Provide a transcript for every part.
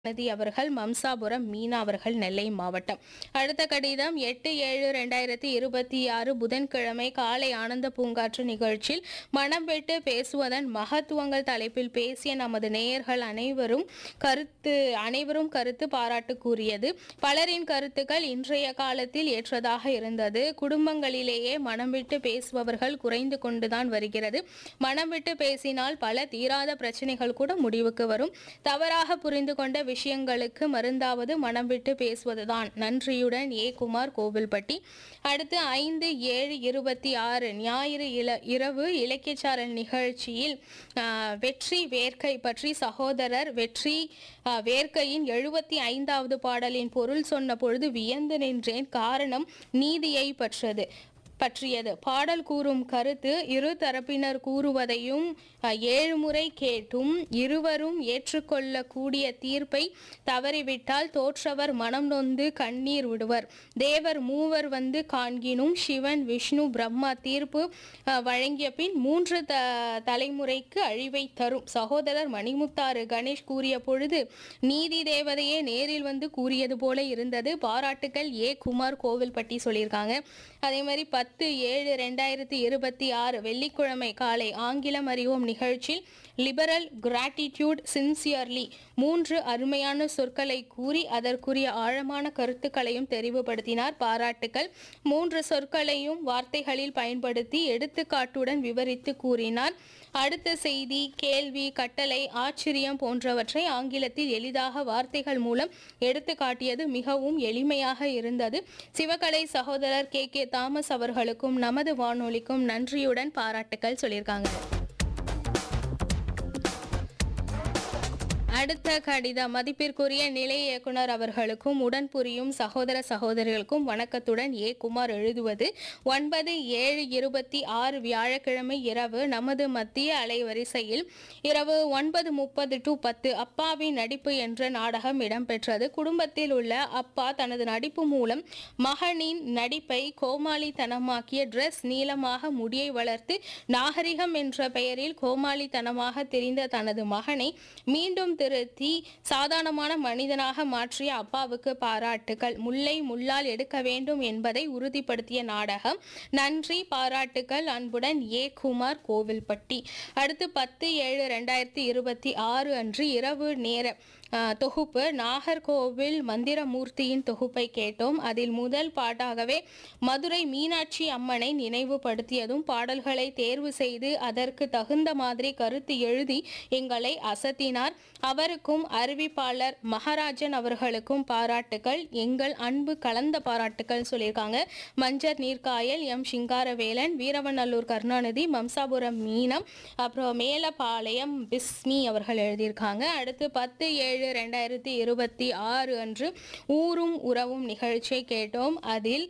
நதி அவர்கள் மம்சாபுரம் மீனா அவர்கள் நெல்லை மாவட்டம் அடுத்த கடிதம் எட்டு ஏழு ரெண்டாயிரத்தி இருபத்தி ஆறு புதன்கிழமை காலை ஆனந்த பூங்காற்று நிகழ்ச்சியில் மனம் விட்டு பேசுவதன் மகத்துவங்கள் தலைப்பில் பேசிய நமது நேயர்கள் அனைவரும் கருத்து அனைவரும் கருத்து பாராட்டு கூறியது பலரின் கருத்துக்கள் இன்றைய காலத்தில் ஏற்றதாக இருந்தது குடும்பங்களிலேயே மனம் விட்டு பேசுபவர்கள் குறைந்து கொண்டுதான் வருகிறது மனம் விட்டு பேசினால் பல தீராத பிரச்சனைகள் கூட முடிவுக்கு வரும் தவறாக புரிந்து கொண்ட விஷயங்களுக்கு மருந்தாவது மனம் விட்டு பேசுவதுதான் நன்றியுடன் ஏ குமார் கோவில்பட்டி அடுத்து ஐந்து ஏழு இருபத்தி ஆறு ஞாயிறு இல இரவு இலக்கியச்சாரல் நிகழ்ச்சியில் ஆ, வெற்றி வேர்க்கை பற்றி சகோதரர் வெற்றி ஆ, வேர்க்கையின் எழுபத்தி ஐந்தாவது பாடலின் பொருள் சொன்ன பொழுது வியந்து நின்றேன் காரணம் நீதியை பற்றது பற்றியது பாடல் கூறும் கருத்து இரு தரப்பினர் கூறுவதையும் அஹ், ஏழு முறை கேட்டும் இருவரும் ஏற்றுக்கொள்ளக்கூடிய தீர்ப்பை தவறிவிட்டால் தோற்றவர் மனம் நொந்து கண்ணீர் விடுவர் தேவர் மூவர் வந்து காண்கினும் சிவன் விஷ்ணு பிரம்மா தீர்ப்பு அஹ், வழங்கிய பின் மூன்று த தலைமுறைக்கு அழிவை தரும் சகோதரர் மணிமுத்தாறு கணேஷ் கூறிய பொழுது நீதி தேவதையே நேரில் வந்து கூறியது போல இருந்தது பாராட்டுக்கள் ஏ குமார் கோவில்பட்டி சொல்லியிருக்காங்க அதே மாதிரி பத்து ஏழு ரெண்டாயிரத்தி இருபத்தி ஆறு வெள்ளிக்கிழமை காலை ஆங்கிலம் அறிவோம் நிகழ்ச்சியில் லிபரல் கிராட்டிடியூட் சின்சியர்லி மூன்று அருமையான சொற்களை கூறி அதற்குரிய ஆழமான கருத்துக்களையும் தெரிவுபடுத்தினார் பாராட்டுக்கள் மூன்று சொற்களையும் வார்த்தைகளில் பயன்படுத்தி எடுத்துக்காட்டுடன் விவரித்து கூறினார் அடுத்த செய்தி கேள்வி கட்டளை ஆச்சரியம் போன்றவற்றை ஆங்கிலத்தில் எளிதாக வார்த்தைகள் மூலம் எடுத்து காட்டியது மிகவும் எளிமையாக இருந்தது சிவகலை சகோதரர் கே கே தாமஸ் அவர்களுக்கும் நமது வானொலிக்கும் நன்றியுடன் பாராட்டுக்கள் சொல்லியிருக்காங்க அடுத்த கடிதம் மதிப்பிற்குரிய நிலைய இயக்குனர் அவர்களுக்கும் உடன் புரியும் சகோதர சகோதரிகளுக்கும் வணக்கத்துடன் ஏ குமார் எழுதுவது ஒன்பது ஏழு இருபத்தி ஆறு வியாழக்கிழமை இரவு நமது மத்திய அலைவரிசையில் இரவு ஒன்பது முப்பது டு பத்து அப்பாவின் நடிப்பு என்ற நாடகம் இடம்பெற்றது குடும்பத்தில் உள்ள அப்பா தனது நடிப்பு மூலம் மகனின் நடிப்பை கோமாளித்தனமாக்கிய ட்ரெஸ் நீளமாக முடியை வளர்த்து நாகரிகம் என்ற பெயரில் கோமாளித்தனமாக தெரிந்த தனது மகனை மீண்டும் திருத்தி சாதாரணமான மனிதனாக மாற்றிய அப்பாவுக்கு பாராட்டுகள் முல்லை முள்ளால் எடுக்க வேண்டும் என்பதை உறுதிப்படுத்திய நாடகம் நன்றி பாராட்டுகள் அன்புடன் ஏ குமார் கோவில்பட்டி அடுத்து பத்து ஏழு ரெண்டாயிரத்தி இருபத்தி ஆறு அன்று இரவு நேர ஆஹ், தொகுப்பு நாகர்கோவில் மந்திரமூர்த்தியின் தொகுப்பை கேட்டோம் அதில் முதல் பாட்டாகவே மதுரை மீனாட்சி அம்மனை நினைவுபடுத்தியதும் பாடல்களை தேர்வு செய்து அதற்கு தகுந்த மாதிரி கருத்து எழுதி எங்களை அசத்தினார் அவருக்கும் அறிவிப்பாளர் மகாராஜன் அவர்களுக்கும் பாராட்டுகள் எங்கள் அன்பு கலந்த பாராட்டுகள் சொல்லியிருக்காங்க மஞ்சர் நீர்க்காயல் எம் சிங்காரவேலன் வீரவநல்லூர் கருணாநிதி மம்சாபுரம் மீனம் அப்புறம் மேலப்பாளையம் பிஸ்மி அவர்கள் எழுதியிருக்காங்க அடுத்து பத்து ஏழு ரெண்டாயிரத்தி இருபத்தி ஆறு அன்று ஊரும் உறவும் நிகழ்ச்சியை கேட்டோம் அதில்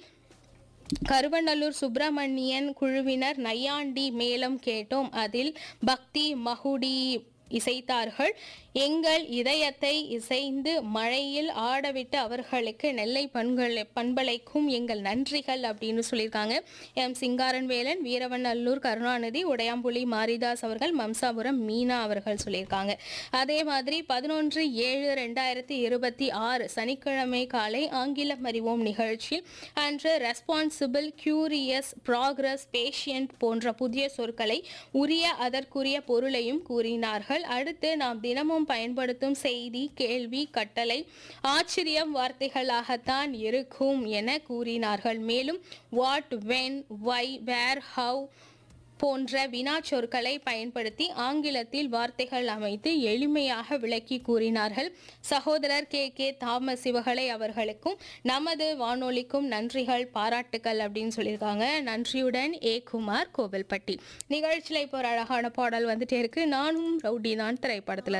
கருவநல்லூர் சுப்பிரமணியன் குழுவினர் நையாண்டி மேளம் கேட்டோம் அதில் பக்தி மகுடி இசைத்தார்கள் எங்கள் இதயத்தை இசைந்து மழையில் ஆடவிட்டு அவர்களுக்கு நெல்லை பண்களை பண்பலைக்கும் எங்கள் நன்றிகள் அப்படின்னு சொல்லியிருக்காங்க எம் சிங்காரன்வேலன் வீரவநல்லூர் கருணாநிதி உடையாம்புலி மாரிதாஸ் அவர்கள் மம்சாபுரம் மீனா அவர்கள் சொல்லியிருக்காங்க அதே மாதிரி பதினொன்று ஏழு ரெண்டாயிரத்தி இருபத்தி ஆறு சனிக்கிழமை காலை ஆங்கிலம் அறிவோம் நிகழ்ச்சியில் அன்று ரெஸ்பான்சிபிள் கியூரியஸ் ப்ராக்ரஸ் பேஷியன்ட் போன்ற புதிய சொற்களை உரிய அதற்குரிய பொருளையும் கூறினார்கள் அடுத்து நாம் தினமும் பயன்படுத்தும் செய்தி கேள்வி கட்டளை ஆச்சரியம் வார்த்தைகளாகத்தான் இருக்கும் என கூறினார்கள் மேலும் what when why where how போன்ற வினா சொற்களை பயன்படுத்தி ஆங்கிலத்தில் வார்த்தைகள் அமைத்து எளிமையாக விளக்கி கூறினார்கள் சகோதரர் கே கே தாமஸ் சிவகலை அவர்களுக்கும் நமது வானொலிக்கும் நன்றிகள் பாராட்டுகள் அப்படின்னு சொல்லியிருக்காங்க நன்றியுடன் ஏ குமார் கோவில்பட்டி நிகழ்ச்சியில் இப்போ ஒரு அழகான பாடல் வந்துட்டே இருக்கு நானும் ரவுடி தான் திரைப்படத்துல